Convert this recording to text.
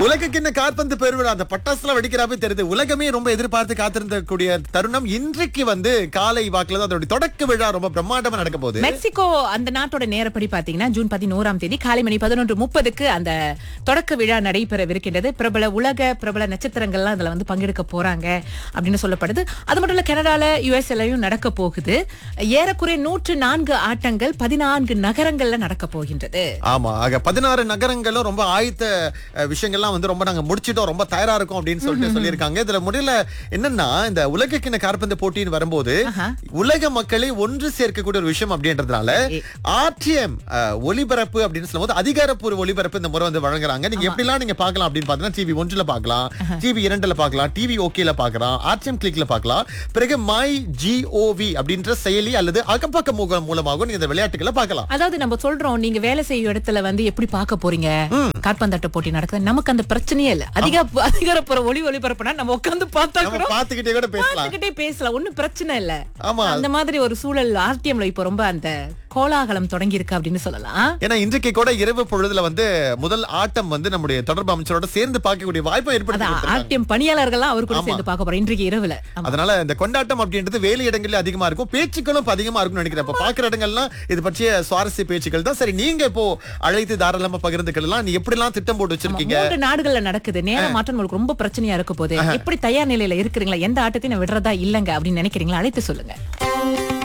உலக கிண்ண காற்பந்து பெருவிழா அந்த பட்டாசுலாம் வெடிக்கிறாவே தெரியுது உலகமே ரொம்ப எதிர்பார்த்து காத்திருந்தக்கூடிய தருணம் இன்றைக்கு வந்து காலை வாக்குல தான் அதோட தொடக்க விழா ரொம்ப பிரம்மாண்டமா நடக்க போகுது மெக்சிகோ அந்த நாட்டோட நேரப்படி பாத்தீங்கன்னா ஜூன் பதினோராம் தேதி காலை மணி பதினொன்று முப்பதுக்கு அந்த தொடக்க விழா நடைபெறவிருக்கின்றது பிரபல உலக பிரபல நட்சத்திரங்கள்லாம் அதுல வந்து பங்கெடுக்க போறாங்க அப்படின்னு சொல்லப்படுது அது மட்டும் இல்ல கனடால யுஎஸ்எல்லையும் நடக்க போகுது ஏறக்குறைய நூற்று நான்கு ஆட்டங்கள் பதினான்கு நகரங்கள்ல நடக்க போகின்றது ஆமா ஆக பதினாறு நகரங்களும் ரொம்ப ஆயத்த அஹ், விஷயங்கள்லாம் வந்து ரொம்ப நாங்க முடிச்சிட்டோம் ரொம்ப தயாரா இருக்கும் அப்படின்னு சொல்லிட்டு சொல்லியிருக்காங்க இதுல முடியல என்னன்னா இந்த உலக கிண்ண காற்பந்து போட்டின்னு வரும்போது ஆஹா. உலக மக்களை ஒன்று சேர்க்கக்கூடிய ஒரு விஷயம் அப்படின்றதுனால ஆர்டிஎம் ஒலிபரப்பு அப்படின்னு சொல்லும்போது அதிகாரப்பூர்வ ஒலிபரப்பு இந்த முறை வந்து வழங்குறாங்க நீங்க எப்படிலாம் நீங்க பார்க்கலாம் அப்படின்னு பாத்தீங்கன்னா டிவி ஒன்றுல பார்க்கலாம் டிவி இரண்டுல பார்க்கலாம் டிவி ஓகேல பார்க்கலாம் ஆர்டிஎம் கிளிக்ல பார்க்கலாம் பிறகு மை ஜிஓவி அப்படின்ற செயலி அல்லது அகப்பக்க முகம் மூலமாக நீங்க இந்த விளையாட்டுகளை பார்க்கலாம் அதாவது நம்ம சொல்றோம் நீங்க வேலை செய்யும் இடத்துல வந்து எப்படி பார்க்க போறீங்க காற்பந்தாட்ட போட்டி நடக்குது நமக்கு அந்த பிரச்சனையே இல்ல அதிக அதிகாரப்புற ஒளி ஒளிபரப்புனா நம்ம உட்கார்ந்து பார்த்தா நம்ம கூட பார்த்துக்கிட்டே கூட பேசலாம் பார்த்துக்கிட்டே பேசலாம் ஒண்ணும் பிரச்சனை இல்ல ஆமா அந்த மாதிரி ஒரு சூழல் ஆர்டிஎம்ல இப்ப ரொம்ப அந்த கோலாகலம் தொடங்கி இருக்கு அப்படின்னு சொல்லலாம் ஏன்னா இன்றைக்கு கூட இரவு பொழுதுல வந்து முதல் ஆட்டம் வந்து நம்முடைய தொடர்பு அமைச்சரோட சேர்ந்து பார்க்கக்கூடிய வாய்ப்பை ஏற்படுத்தி அதான் கொடுத்திருக்காங்க. ஆர்டிஎம் பணியாளர்கள்லாம் அவர் கூட சேர்ந்து பார்க்க போறோம் இன்றைக்கு இரவுல ஆமா. அதனால இந்த கொண்டாட்டம் அப்படின்றது வேலை இடங்கள்ல அதிகமா இருக்கும் பேச்சுக்களும் இப்ப அதிகமா இருக்கும்னு நினைக்கிறேன் இப்ப பாக்குற இடங்கள்லாம் இது பற்றிய சுவாரஸ்ய பேச்சுக்கள் தான் சரி நீங்க இப்போ அழைத்து தாராளமா பகிர்ந்துக்கலாம் நீ எப்படி எல்லாம் திட்டம் போட்டு வச்சிருக்கீங்க மூன்று நாடுகள்ல நடக்குது நேர மாற்றம் உங்களுக்கு ரொம்ப பிரச்சனையா இருக்க போது எப்படி தயார் நிலையில இருக்கிறீங்களா எந்த ஆட்டத்தையும் நான் விடுறதா இல்லங்க அப்படின்னு நினைக்கிறீங்களா அழைத்து சொல்லுங்க